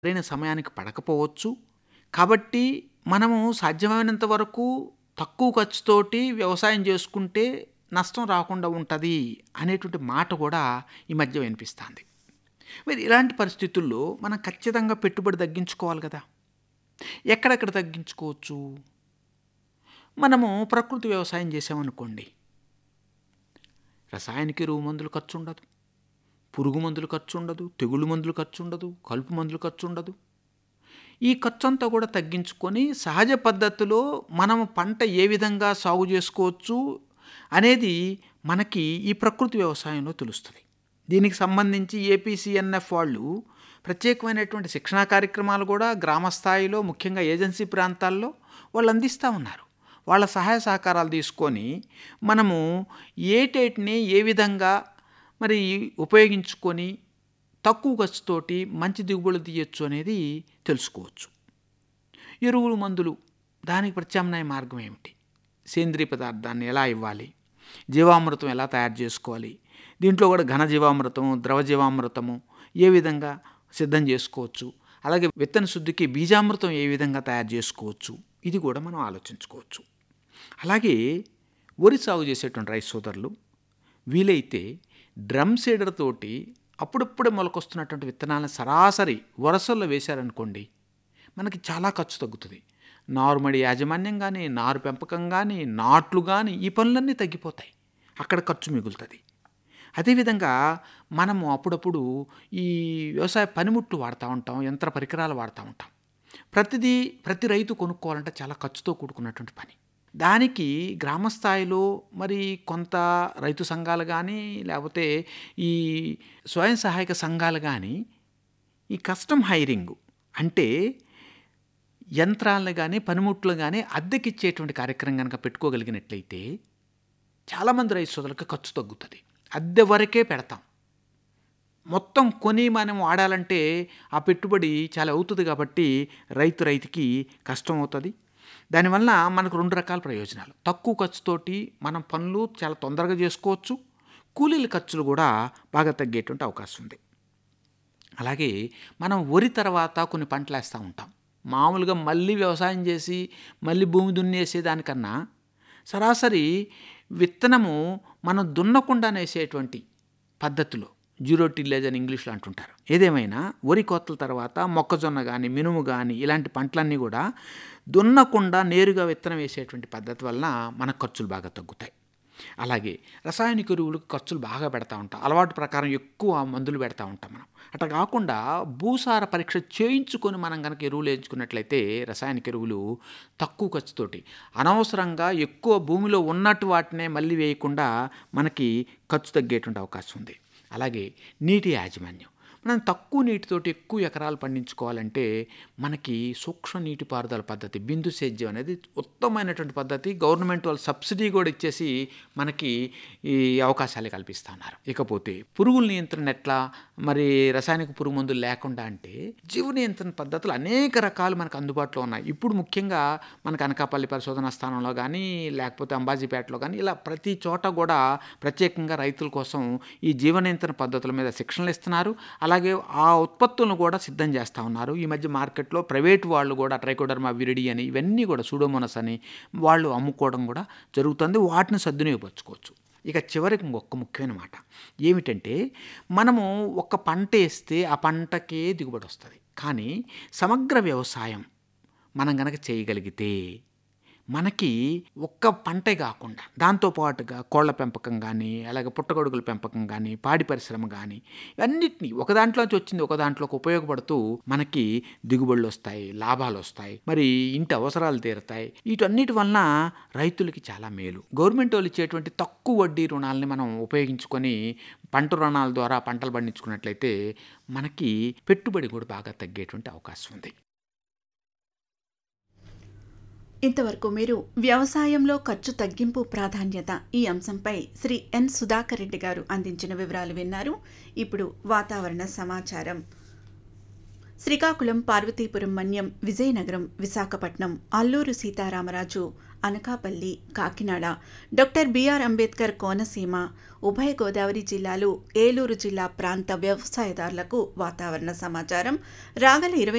సరైన సమయానికి పడకపోవచ్చు కాబట్టి మనము సాధ్యమైనంత వరకు తక్కువ ఖర్చుతోటి వ్యవసాయం చేసుకుంటే నష్టం రాకుండా ఉంటుంది అనేటువంటి మాట కూడా ఈ మధ్య వినిపిస్తుంది మరి ఇలాంటి పరిస్థితుల్లో మనం ఖచ్చితంగా పెట్టుబడి తగ్గించుకోవాలి కదా ఎక్కడెక్కడ తగ్గించుకోవచ్చు మనము ప్రకృతి వ్యవసాయం చేసామనుకోండి రసాయనిక ఎరువు మందులు ఖర్చు ఉండదు పురుగు మందులు ఖర్చు ఉండదు తెగుళ్ళు మందులు ఖర్చు ఉండదు కలుపు మందులు ఖర్చు ఉండదు ఈ ఖర్చు అంతా కూడా తగ్గించుకొని సహజ పద్ధతిలో మనం పంట ఏ విధంగా సాగు చేసుకోవచ్చు అనేది మనకి ఈ ప్రకృతి వ్యవసాయంలో తెలుస్తుంది దీనికి సంబంధించి ఏపీసీఎన్ఎఫ్ వాళ్ళు ప్రత్యేకమైనటువంటి శిక్షణా కార్యక్రమాలు కూడా గ్రామ స్థాయిలో ముఖ్యంగా ఏజెన్సీ ప్రాంతాల్లో వాళ్ళు అందిస్తూ ఉన్నారు వాళ్ళ సహాయ సహకారాలు తీసుకొని మనము ఏటేటిని ఏ విధంగా మరి ఉపయోగించుకొని తక్కువ ఖర్చుతోటి మంచి దిగుబడులు తీయచ్చు అనేది తెలుసుకోవచ్చు ఎరువులు మందులు దానికి ప్రత్యామ్నాయ మార్గం ఏమిటి సేంద్రియ పదార్థాన్ని ఎలా ఇవ్వాలి జీవామృతం ఎలా తయారు చేసుకోవాలి దీంట్లో కూడా ఘన జీవామృతము ద్రవ జీవామృతము ఏ విధంగా సిద్ధం చేసుకోవచ్చు అలాగే విత్తన శుద్ధికి బీజామృతం ఏ విధంగా తయారు చేసుకోవచ్చు ఇది కూడా మనం ఆలోచించుకోవచ్చు అలాగే వరి సాగు చేసేటువంటి రైతు సోదరులు వీలైతే డ్రమ్ సీడర్ తోటి అప్పుడప్పుడే మొలకొస్తున్నటువంటి విత్తనాలను సరాసరి వరసల్లో వేశారనుకోండి మనకి చాలా ఖర్చు తగ్గుతుంది నారుమడి యాజమాన్యం కానీ నారు పెంపకం కానీ నాట్లు కానీ ఈ పనులన్నీ తగ్గిపోతాయి అక్కడ ఖర్చు మిగులుతుంది అదేవిధంగా మనము అప్పుడప్పుడు ఈ వ్యవసాయ పనిముట్లు వాడుతూ ఉంటాం యంత్ర పరికరాలు వాడుతూ ఉంటాం ప్రతిదీ ప్రతి రైతు కొనుక్కోవాలంటే చాలా ఖర్చుతో కూడుకున్నటువంటి పని దానికి గ్రామ స్థాయిలో మరి కొంత రైతు సంఘాలు కానీ లేకపోతే ఈ స్వయం సహాయక సంఘాలు కానీ ఈ కస్టమ్ హైరింగ్ అంటే యంత్రాలను కానీ పనిముట్లు కానీ అద్దెకిచ్చేటువంటి కార్యక్రమం కనుక పెట్టుకోగలిగినట్లయితే చాలామంది రైతు సోదరులకు ఖర్చు తగ్గుతుంది అద్దె వరకే పెడతాం మొత్తం కొని మనం వాడాలంటే ఆ పెట్టుబడి చాలా అవుతుంది కాబట్టి రైతు రైతుకి కష్టం అవుతుంది దానివల్ల మనకు రెండు రకాల ప్రయోజనాలు తక్కువ ఖర్చుతోటి మనం పనులు చాలా తొందరగా చేసుకోవచ్చు కూలీల ఖర్చులు కూడా బాగా తగ్గేటువంటి అవకాశం ఉంది అలాగే మనం వరి తర్వాత కొన్ని పంటలు వేస్తూ ఉంటాం మామూలుగా మళ్ళీ వ్యవసాయం చేసి మళ్ళీ భూమి దున్నేసే దానికన్నా సరాసరి విత్తనము మనం దున్నకుండా వేసేటువంటి పద్ధతిలో జీరో టిల్లేజ్ అని ఇంగ్లీష్లో అంటుంటారు ఏదేమైనా వరి కోతల తర్వాత మొక్కజొన్న కానీ మినుము కానీ ఇలాంటి పంటలన్నీ కూడా దున్నకుండా నేరుగా విత్తనం వేసేటువంటి పద్ధతి వలన మన ఖర్చులు బాగా తగ్గుతాయి అలాగే రసాయనిక ఎరువులకు ఖర్చులు బాగా పెడతా ఉంటాం అలవాటు ప్రకారం ఎక్కువ మందులు పెడతా ఉంటాం మనం అట్లా కాకుండా భూసార పరీక్ష చేయించుకొని మనం కనుక ఎరువులు వేయించుకున్నట్లయితే రసాయనిక ఎరువులు తక్కువ ఖర్చుతోటి అనవసరంగా ఎక్కువ భూమిలో ఉన్నట్టు వాటినే మళ్ళీ వేయకుండా మనకి ఖర్చు తగ్గేటువంటి అవకాశం ఉంది అలాగే నీటి యాజమాన్యం మనం తక్కువ నీటితోటి ఎక్కువ ఎకరాలు పండించుకోవాలంటే మనకి సూక్ష్మ నీటిపారుదల పద్ధతి బిందు సేద్యం అనేది ఉత్తమమైనటువంటి పద్ధతి గవర్నమెంట్ వాళ్ళు సబ్సిడీ కూడా ఇచ్చేసి మనకి ఈ అవకాశాలు కల్పిస్తున్నారు ఇకపోతే పురుగుల నియంత్రణ ఎట్లా మరి రసాయనిక పురుగు మందులు లేకుండా అంటే జీవ నియంత్రణ పద్ధతులు అనేక రకాలు మనకు అందుబాటులో ఉన్నాయి ఇప్పుడు ముఖ్యంగా మనకు అనకాపల్లి పరిశోధన స్థానంలో కానీ లేకపోతే అంబాజీపేటలో కానీ ఇలా ప్రతి చోట కూడా ప్రత్యేకంగా రైతుల కోసం ఈ జీవ నియంత్రణ పద్ధతుల మీద శిక్షణలు ఇస్తున్నారు అలాగే ఆ ఉత్పత్తులను కూడా సిద్ధం చేస్తూ ఉన్నారు ఈ మధ్య మార్కెట్లో ప్రైవేట్ వాళ్ళు కూడా ట్రైకోడర్మా విరిడి అని ఇవన్నీ కూడా సూడోమోనస్ అని వాళ్ళు అమ్ముకోవడం కూడా జరుగుతుంది వాటిని సద్వినియోగపరచుకోవచ్చు ఇక చివరికి ఇంకొక ముఖ్యమైన మాట ఏమిటంటే మనము ఒక పంట వేస్తే ఆ పంటకే దిగుబడి వస్తుంది కానీ సమగ్ర వ్యవసాయం మనం కనుక చేయగలిగితే మనకి ఒక్క పంటే కాకుండా దాంతోపాటుగా కోళ్ల పెంపకం కానీ అలాగే పుట్టగొడుగుల పెంపకం కానీ పాడి పరిశ్రమ కానీ ఇవన్నిటినీ ఒక దాంట్లోంచి వచ్చింది ఒక దాంట్లోకి ఉపయోగపడుతూ మనకి దిగుబడులు వస్తాయి లాభాలు వస్తాయి మరి ఇంటి అవసరాలు తీరుతాయి వీటన్నిటి వలన రైతులకి చాలా మేలు గవర్నమెంట్ వాళ్ళు ఇచ్చేటువంటి తక్కువ వడ్డీ రుణాలని మనం ఉపయోగించుకొని పంట రుణాల ద్వారా పంటలు పండించుకున్నట్లయితే మనకి పెట్టుబడి కూడా బాగా తగ్గేటువంటి అవకాశం ఉంది ఇంతవరకు మీరు వ్యవసాయంలో ఖర్చు తగ్గింపు ప్రాధాన్యత ఈ అంశంపై శ్రీ ఎన్ సుధాకర్ రెడ్డి గారు అందించిన వివరాలు విన్నారు ఇప్పుడు వాతావరణ సమాచారం శ్రీకాకుళం పార్వతీపురం మన్యం విజయనగరం విశాఖపట్నం అల్లూరు సీతారామరాజు అనకాపల్లి కాకినాడ డాక్టర్ బిఆర్ అంబేద్కర్ కోనసీమ ఉభయ గోదావరి జిల్లాలు ఏలూరు జిల్లా ప్రాంత వ్యవసాయదారులకు వాతావరణ సమాచారం రాగల ఇరవై